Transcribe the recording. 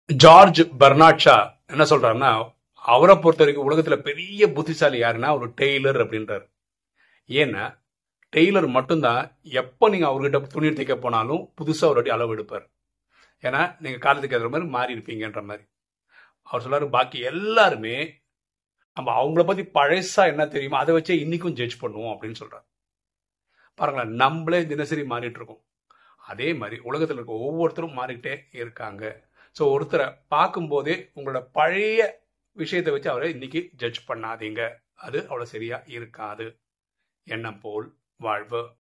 George Bernard Shaw என்ன சொல்றாருன்னா அவரை பொறுத்த வரைக்கும் உலகத்துல பெரிய புத்திசாலி யாருன்னா ஒரு டெய்லர் அப்படின்றாரு ஏன்னா டெய்லர் மட்டும்தான் எப்போ நீங்க அவர்கிட்ட துணி தைக்க போனாலும் புதுசா ஒரு அடி அளவு எடுப்பார் ஏன்னா நீங்க காலத்துக்கு ஏற்ற மாதிரி மாறி இருப்பீங்கன்ற மாதிரி அவர் சொல்றாரு பாக்கி எல்லாருமே நம்ம அவங்கள பத்தி பழசா என்ன தெரியுமோ அதை வச்சே இன்னைக்கும் ஜட்ஜ் பண்ணுவோம் அப்படின்னு சொல்றாரு பாருங்களேன் நம்மளே தினசரி மாறிட்டு இருக்கோம் அதே மாதிரி உலகத்தில் இருக்க ஒவ்வொருத்தரும் மாறிக்கிட்டே இருக்காங்க ஸோ ஒருத்தரை பார்க்கும்போதே உங்களோட பழைய விஷயத்தை வச்சு அவரை இன்னைக்கு ஜட்ஜ் பண்ணாதீங்க அது அவ்வளோ சரியா இருக்காது எண்ணம் போல் வாழ்வு